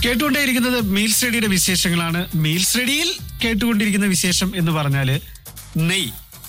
കേട്ടുകൊണ്ടേയിരിക്കുന്നത് meal സ്റ്റഡിയുടെ വിശേഷങ്ങളാണ് meal സ്റ്റഡിയിൽ കേട്ടുകൊണ്ടിരിക്കുന്ന വിശേഷം എന്ന് പറഞ്ഞാല് നെയ്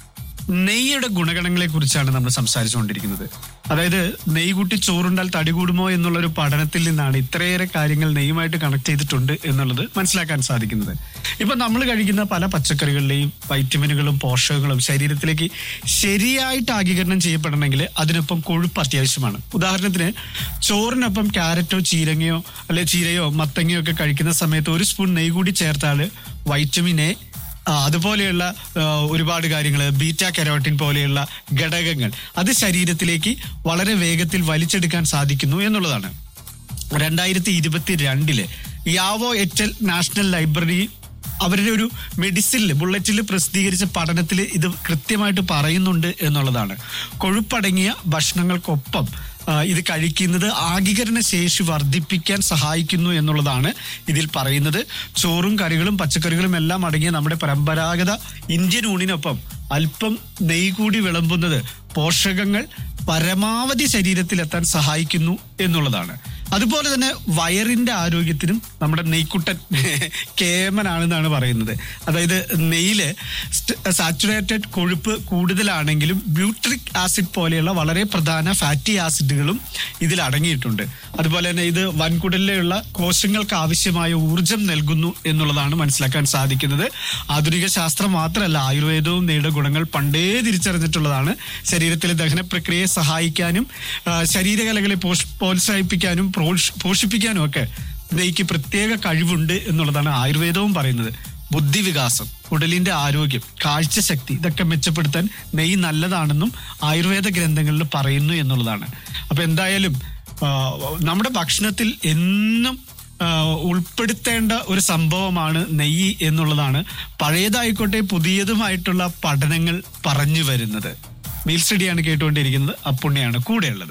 നെയ്യുടെ ഗുണഗണങ്ങളെ കുറിച്ചാണ് നമ്മൾ സംസാരിച്ചുകൊണ്ടിരിക്കുന്നത് അതായത് നെയ്യ് കൂട്ടി ചോറുണ്ടാൽ തടി കൂടുമോ എന്നുള്ള ഒരു പഠനത്തിൽ നിന്നാണ് ഇത്രയേറെ കാര്യങ്ങൾ നെയ്യുമായിട്ട് കണക്ട് ചെയ്തിട്ടുണ്ട് എന്നുള്ളത് മനസ്സിലാക്കാൻ സാധിക്കുന്നത് ഇപ്പൊ നമ്മൾ കഴിക്കുന്ന പല പച്ചക്കറികളിലെയും വൈറ്റമിനുകളും പോഷകങ്ങളും ശരീരത്തിലേക്ക് ശരിയായിട്ട് ആഗീകരണം ചെയ്യപ്പെടണമെങ്കിൽ അതിനൊപ്പം കൊഴുപ്പ് അത്യാവശ്യമാണ് ഉദാഹരണത്തിന് ചോറിനൊപ്പം ക്യാരറ്റോ ചീരങ്ങയോ അല്ലെ ചീരയോ മത്തങ്ങയോ ഒക്കെ കഴിക്കുന്ന സമയത്ത് ഒരു സ്പൂൺ നെയ്യ് കൂടി ചേർത്താൽ വൈറ്റമിൻ എ ആ, അതുപോലെയുള്ള ആ, ഒരുപാട് കാര്യങ്ങൾ ബീറ്റ കെരോട്ടിൻ പോലെയുള്ള ഘടകങ്ങൾ അത് ശരീരത്തിലേക്ക് വളരെ വേഗത്തിൽ വലിച്ചെടുക്കാൻ സാധിക്കുന്നു എന്നുള്ളതാണ് രണ്ടായിരത്തി ഇരുപത്തി രണ്ടില് യാവോ എറ്റൽ നാഷണൽ ലൈബ്രറി അവരുടെ ഒരു മെഡിസിനിൽ ബുള്ളറ്റിൽ പ്രസിദ്ധീകരിച്ച പഠനത്തിൽ ഇത് കൃത്യമായിട്ട് പറയുന്നുണ്ട് എന്നുള്ളതാണ് കൊഴുപ്പടങ്ങിയ ഭക്ഷണങ്ങൾക്കൊപ്പം ആ, ഇത് കഴിക്കുന്നത് ആഗീകരണ ശേഷി വർദ്ധിപ്പിക്കാൻ സഹായിക്കുന്നു എന്നുള്ളതാണ് ഇതിൽ പറയുന്നത് ചോറും കറികളും പച്ചക്കറികളും എല്ലാം അടങ്ങിയ നമ്മുടെ പരമ്പരാഗത ഇന്ത്യൻ ഊണിനൊപ്പം അല്പം നെയ്യ് കൂടി വിളമ്പുന്നത് പോഷകങ്ങൾ പരമാവധി ശരീരത്തിലെത്താൻ സഹായിക്കുന്നു എന്നുള്ളതാണ് അതുപോലെ തന്നെ വയറിന്റെ ആരോഗ്യത്തിനും നമ്മുടെ നെയ്ക്കുട്ടൻ കേമനാണെന്നാണ് പറയുന്നത് അതായത് നെയ്യില് സാച്ചുറേറ്റഡ് കൊഴുപ്പ് കൂടുതലാണെങ്കിലും ബ്യൂട്രിക് ആസിഡ് പോലെയുള്ള വളരെ പ്രധാന ഫാറ്റി ആസിഡുകളും ഇതിൽ അടങ്ങിയിട്ടുണ്ട് അതുപോലെ തന്നെ ഇത് വൻകുടലിലുള്ള കോശങ്ങൾക്ക് ആവശ്യമായ ഊർജം നൽകുന്നു എന്നുള്ളതാണ് മനസ്സിലാക്കാൻ സാധിക്കുന്നത് ആധുനിക ശാസ്ത്രം മാത്രമല്ല ആയുർവേദവും നെയ്യുടെ ഗുണങ്ങൾ പണ്ടേ തിരിച്ചറിഞ്ഞിട്ടുള്ളതാണ് ശരീരത്തിലെ ദഹന പ്രക്രിയയെ സഹായിക്കാനും ആ, ശരീരകലകളെ പോഷ്- പ്രോത്സാഹിപ്പിക്കാനും പ്രോഷ്- പോഷിപ്പിക്കാനും ഒക്കെ നെയ്ക്ക് പ്രത്യേക കഴിവുണ്ട് എന്നുള്ളതാണ് ആയുർവേദവും പറയുന്നത് ബുദ്ധിവികാസം ഉടലിന്റെ ആരോഗ്യം കാഴ്ചശക്തി ഇതൊക്കെ മെച്ചപ്പെടുത്താൻ നെയ്യ് നല്ലതാണെന്നും ആയുർവേദ ഗ്രന്ഥങ്ങളിൽ പറയുന്നു എന്നുള്ളതാണ് അപ്പൊ എന്തായാലും ആ, നമ്മുടെ ഭക്ഷണത്തിൽ എന്നും ആ, ഉൾപ്പെടുത്തേണ്ട ഒരു സംഭവമാണ് നെയ്യ് എന്നുള്ളതാണ് പഴയതായിക്കോട്ടെ പുതിയതുമായിട്ടുള്ള പഠനങ്ങൾ പറഞ്ഞു വരുന്നത് മീൽ സ്റ്റഡിയാണ് കേട്ടുകൊണ്ടിരിക്കുന്നത് അപ്പുണ്യാണ് കൂടെയുള്ളത്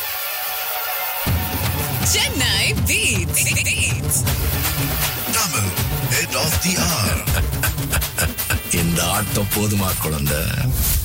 Chennai Beats. Beats. Tamil, head of the hour. இந்த ஆட்டம் போதுமா குழந்தை